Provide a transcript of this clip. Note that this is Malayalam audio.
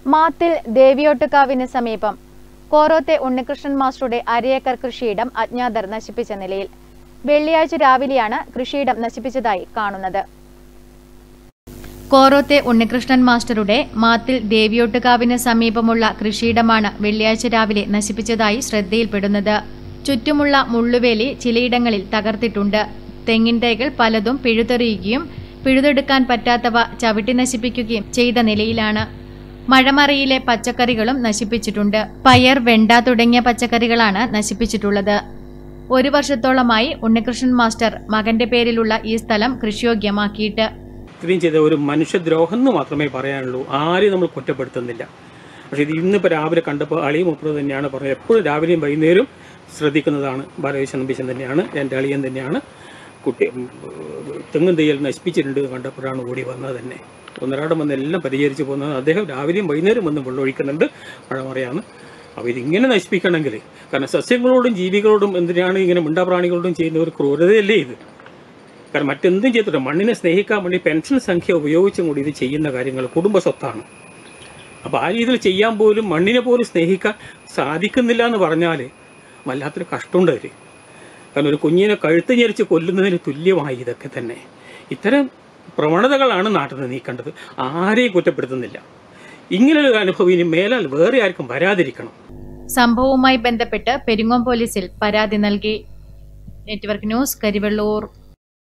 മാത്തിൽ ദേവിയോട്ടുകാവിന് സമീപം കോറോത്തെ ഉണ്ണികൃഷ്ണൻ മാസ്റ്ററുടെ അരയേക്കർ കൃഷിയിടം അജ്ഞാതർ നശിപ്പിച്ച നിലയിൽ വെള്ളിയാഴ്ച രാവിലെയാണ് കൃഷിയിടം നശിപ്പിച്ചതായി കാണുന്നത് കോറോത്തെ ഉണ്ണികൃഷ്ണൻ മാസ്റ്ററുടെ മാത്തിൽ ദേവിയോട്ടുകാവിന് സമീപമുള്ള കൃഷിയിടമാണ് വെള്ളിയാഴ്ച രാവിലെ നശിപ്പിച്ചതായി ശ്രദ്ധയിൽപ്പെടുന്നത് ചുറ്റുമുള്ള മുള്ളുവേലി ചിലയിടങ്ങളിൽ തകർത്തിട്ടുണ്ട് തെങ്ങിൻ തൈകൾ പലതും പിഴുതെറിയുകയും പിഴുതെടുക്കാൻ പറ്റാത്തവ ചവിട്ടി നശിപ്പിക്കുകയും ചെയ്ത നിലയിലാണ് മഴമറയിലെ പച്ചക്കറികളും നശിപ്പിച്ചിട്ടുണ്ട് പയർ വെണ്ട തുടങ്ങിയ പച്ചക്കറികളാണ് നശിപ്പിച്ചിട്ടുള്ളത് ഒരു വർഷത്തോളമായി ഉണ്ണികൃഷ്ണൻ മാസ്റ്റർ മകന്റെ പേരിലുള്ള ഈ സ്ഥലം കൃഷിയോഗ്യമാക്കിയിട്ട് ഇത്രയും ചെയ്ത ഒരു മനുഷ്യദ്രോഹം എന്ന് മാത്രമേ പറയാനുള്ളൂ ആരെയും നമ്മൾ കുറ്റപ്പെടുത്തുന്നില്ല പക്ഷേ ഇത് ഇന്നിപ്പോൾ രാവിലെ കണ്ടപ്പോൾ അളിയും മുപ്പത് തന്നെയാണ് പറഞ്ഞത് എപ്പോഴും രാവിലെയും വൈകുന്നേരവും ശ്രദ്ധിക്കുന്നതാണ് ബാലകൃഷ്ണൻ നമ്പീശൻ തന്നെയാണ് എൻ്റെ അളിയൻ തന്നെയാണ് കുട്ടി ഉം, തെങ്ങും തയ്യൽ നശിപ്പിച്ചിട്ടുണ്ട് എന്ന് കണ്ടപ്പോഴാണ് ഓടി വന്നത് തന്നെ ഒന്നരാടം വന്ന് എല്ലാം പരിചരിച്ച് പോകുന്നത് അദ്ദേഹം രാവിലെയും വൈകുന്നേരം വന്ന് വെള്ളം ഒഴിക്കുന്നുണ്ട് മഴമറയാണ് അപ്പോൾ ഇതിങ്ങനെ നശിപ്പിക്കണമെങ്കിൽ കാരണം സസ്യങ്ങളോടും ജീവികളോടും എന്തിനാണ് ഇങ്ങനെ മിണ്ടാപ്രാണികളോടും ചെയ്യുന്ന ഒരു ക്രൂരതയല്ലേ ഇത് കാരണം മറ്റെന്തും ചെയ്തിട്ട് മണ്ണിനെ സ്നേഹിക്കാൻ വേണ്ടി പെൻഷൻ സംഖ്യ ഉപയോഗിച്ചും കൂടി ഇത് ചെയ്യുന്ന കാര്യങ്ങൾ കുടുംബ സ്വത്താണ് അപ്പോൾ ആ രീതിയിൽ ചെയ്യാൻ പോലും മണ്ണിനെ പോലും സ്നേഹിക്കാൻ സാധിക്കുന്നില്ല എന്ന് പറഞ്ഞാൽ വല്ലാത്തൊരു കഷ്ടമുണ്ട് അതിൽ കാരണം ഒരു കുഞ്ഞിനെ കഴുത്ത് ഞെരിച്ച് കൊല്ലുന്നതിന് തുല്യമായി ഇതൊക്കെ തന്നെ ഇത്തരം പ്രവണതകളാണ് നാട്ടിൽ നിന്ന് നീക്കേണ്ടത് ആരെയും കുറ്റപ്പെടുത്തുന്നില്ല ഇങ്ങനൊരു അനുഭവം ഇനി മേലാൽ വേറെ ആർക്കും വരാതിരിക്കണം സംഭവവുമായി ബന്ധപ്പെട്ട് പെരിങ്ങോം പോലീസിൽ പരാതി നൽകി നെറ്റ്വർക്ക് ന്യൂസ് കരിവെള്ളൂർ